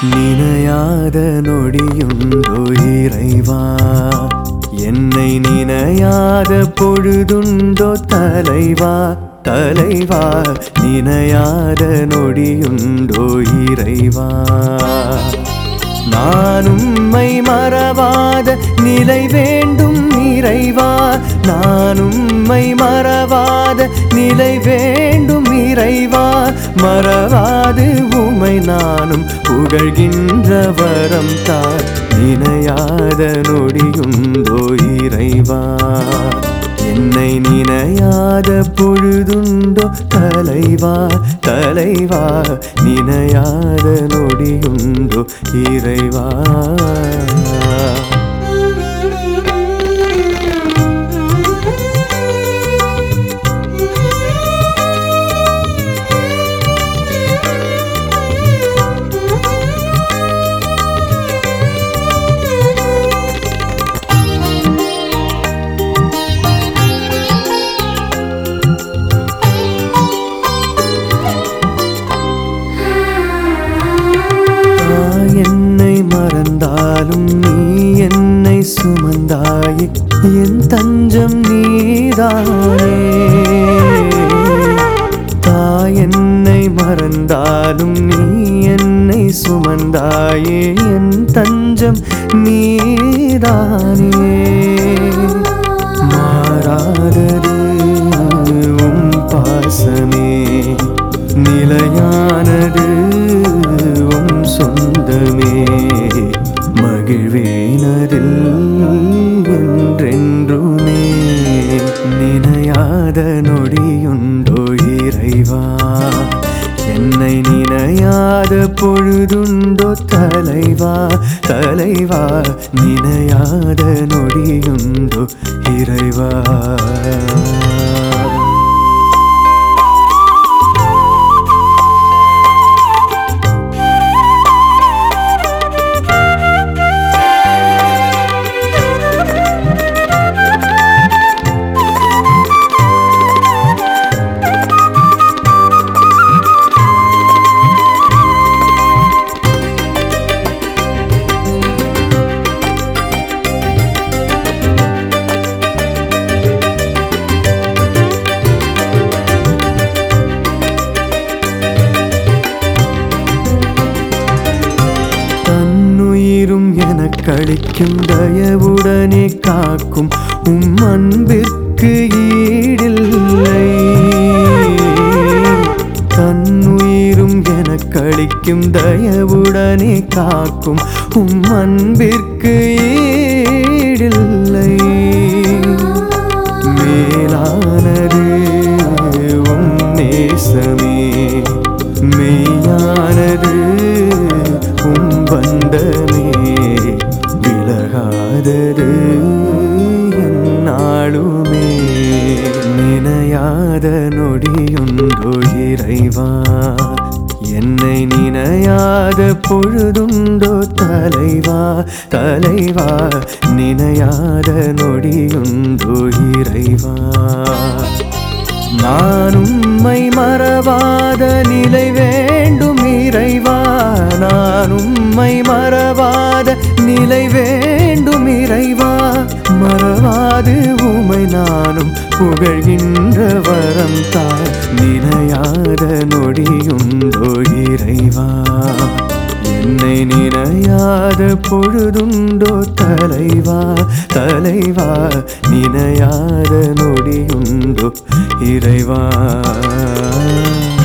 நினையாத நொடியுண்டோ இறைவா என்னை நினையாத பொழுதுண்டோ தலைவா தலைவா நினையாத நொடியுண்டோ இறைவா நான் உம்மை மறவாத நிலை வேண்டும் இறைவா நான் உம்மை மறவாத நிலை வேண்டும் இறைவா மறவாது உமை நானும் புகழ்கின்ற வரம் தார் நினையாத நொடியுண்டோ இறைவா என்னை நினையாத பொழுதுண்டோ தலைவா தலைவா நினையாத நொடியுண்டோ இறைவா நான் என்னை மறந்தாலும் நீ என்னை சுமந்தாயே என் தஞ்சம் நீதானே தாய் என்னை மறந்தாலும் நீ என்னை சுமந்தாயே என் தஞ்சம் நீதானே மாறாதது உம் பாசமே நிலையானது உம் சொந்தமே மகிழ்வேனதில் என்றென்றுமே நினையாத நொடியுண்டோ இறைவா என்னை நினையாத பொழுதுண்டோ தலைவா தலைவா நினையாத நொடியுண்டோ இறைவா தன்னுயிரும் எனக்களிக்கும் தயவுடனே காக்கும் உம் அன்பிற்கு ஈடில்லை தன்னுயிரும் எனக்களிக்கும் தயவுடனே காக்கும் உம் அன்பிற்கு ஈடில்லை மேலானது உம் நேசமே மெய்யானது உம் பந்தமே விலகாதது என்னாலுமே நினையாத நொடியுண்டோ இறைவா என்னை நினையாத பொழுதுண்டோ தலைவா தலைவா நினையாத நொடியுண்டோ இறைவா நான் உம்மை மறவாத நிலை வேண்டும் இறைவா நான் உம்மை மறவாத நிலை வேண்டும் இறைவா மறவாது உமை நானும் புகழ்கின்ற வரம் தார் நினையாத நொடியுண்டோ இறைவா என்னை நினையாத பொழுதுண்டோ தலைவா தலைவா நினையாத நொடியுண்டோ இறைவா